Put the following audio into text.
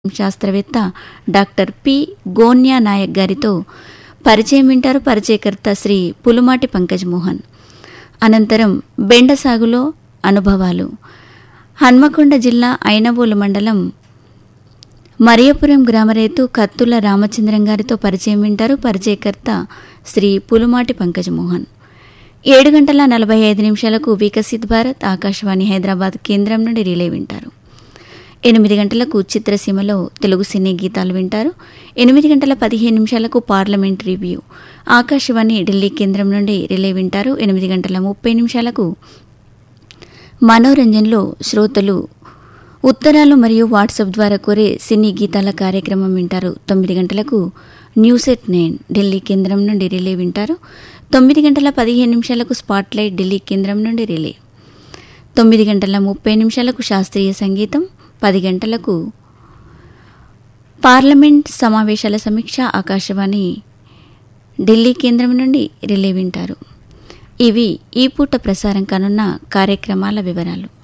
శాస్త్రవేత్త doctor P గోన్యా Naik గారితో పరిచయం వింటారు పరిచయకర్త శ్రీ పులుమాటి పంకజ్ మోహన్ అనంతరం బెండ సాగులో అనుభవాలు హన్మకొండ జిల్లా ఐనవోలు మండలం మరియపురం గ్రామ రైతు కత్తుల రామచంద్రం గారితో పరిచయం వింటారు పరిచయకర్త శ్రీ పులుమాటి పంకజ్ మోహన్ ఏడు గంటల నలభై ఐదు నిమిషాలకు వికసిత్ భారత్ ఆకాశవాణి హైదరాబాద్ కేంద్రం నుండి రిలే వింటారు ఎనిమిది గంటలకు చిత్రసీమలో తెలుగు సినీ గీతాలు వింటారు ఎనిమిది గంటల పదిహేను నిమిషాలకు పార్లమెంట్ రివ్యూ ఆకాశవాణి ఢిల్లీ కేంద్రం నుండి రిలే వింటారు ఎనిమిది గంటల ముప్పై నిమిషాలకు మనోరంజన్లో శ్రోతలు ఉత్తరాలు మరియు వాట్సాప్ ద్వారా కోరే సినీ గీతాల కార్యక్రమం వింటారు తొమ్మిది గంటలకు న్యూస్ ఎట్ నైన్ ఢిల్లీ కేంద్రం నుండి రిలే వింటారు తొమ్మిది గంటల పదిహేను నిమిషాలకు స్పాట్లైట్ ఢిల్లీ కేంద్రం నుండి రిలే తొమ్మిది గంటల ముప్పై నిమిషాలకు శాస్త్రీయ సంగీతం పది గంటలకు పార్లమెంట్ సమావేశాల సమీక్ష ఆకాశవాణి ఢిల్లీ కేంద్రం నుండి రిలే వింటారు ఇవి ఈ పూట ప్రసారం కానున్న కార్యక్రమాల వివరాలు